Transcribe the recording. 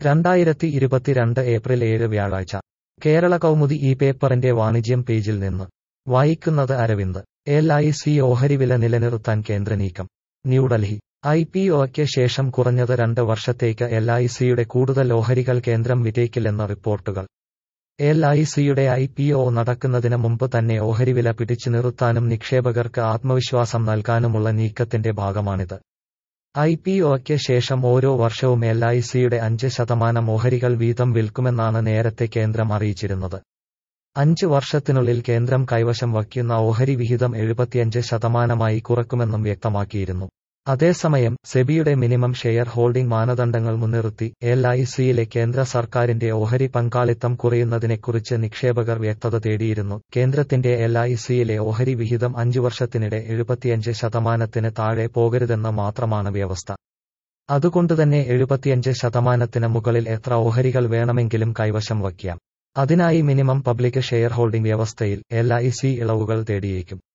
രണ്ടായിരത്തി ഇരുപത്തിരണ്ട് ഏപ്രിൽ ഏഴ് വ്യാഴാഴ്ച കേരള കൗമുദി ഈ പേപ്പറിന്റെ വാണിജ്യം പേജിൽ നിന്ന് വായിക്കുന്നത് അരവിന്ദ് എൽ ഐ സി ഓഹരി വില നിലനിർത്താൻ കേന്ദ്ര നീക്കം ന്യൂഡൽഹി ഐ പി ഒയ്ക്ക് ശേഷം കുറഞ്ഞത് രണ്ട് വർഷത്തേക്ക് എൽ ഐ സിയുടെ കൂടുതൽ ഓഹരികൾ കേന്ദ്രം വിറ്റേക്കില്ലെന്ന റിപ്പോർട്ടുകൾ എൽ ഐ സിയുടെ ഐ പി ഒ നടക്കുന്നതിന് മുമ്പ് തന്നെ ഓഹരി വില പിടിച്ചു നിർത്താനും നിക്ഷേപകർക്ക് ആത്മവിശ്വാസം നൽകാനുമുള്ള നീക്കത്തിന്റെ ഭാഗമാണിത് ഐ പി ഒയ്ക്ക് ശേഷം ഓരോ വർഷവും എൽ ഐ സിയുടെ അഞ്ച് ശതമാനം ഓഹരികൾ വീതം വിൽക്കുമെന്നാണ് നേരത്തെ കേന്ദ്രം അറിയിച്ചിരുന്നത് അഞ്ച് വർഷത്തിനുള്ളിൽ കേന്ദ്രം കൈവശം വയ്ക്കുന്ന ഓഹരി വിഹിതം എഴുപത്തിയഞ്ച് ശതമാനമായി കുറക്കുമെന്നും വ്യക്തമാക്കിയിരുന്നു അതേസമയം സെബിയുടെ മിനിമം ഷെയർ ഹോൾഡിംഗ് മാനദണ്ഡങ്ങൾ മുൻനിർത്തി എൽ ഐ സിയിലെ കേന്ദ്ര സർക്കാരിന്റെ ഓഹരി പങ്കാളിത്തം കുറയുന്നതിനെക്കുറിച്ച് നിക്ഷേപകർ വ്യക്തത തേടിയിരുന്നു കേന്ദ്രത്തിന്റെ എൽ ഐ സിയിലെ ഓഹരി വിഹിതം അഞ്ചു വർഷത്തിനിടെ എഴുപത്തിയഞ്ച് ശതമാനത്തിന് താഴെ പോകരുതെന്ന് മാത്രമാണ് വ്യവസ്ഥ അതുകൊണ്ടുതന്നെ എഴുപത്തിയഞ്ച് ശതമാനത്തിന് മുകളിൽ എത്ര ഓഹരികൾ വേണമെങ്കിലും കൈവശം വയ്ക്കാം അതിനായി മിനിമം പബ്ലിക് ഷെയർ ഹോൾഡിംഗ് വ്യവസ്ഥയിൽ എൽ ഐ സി ഇളവുകൾ തേടിയേക്കും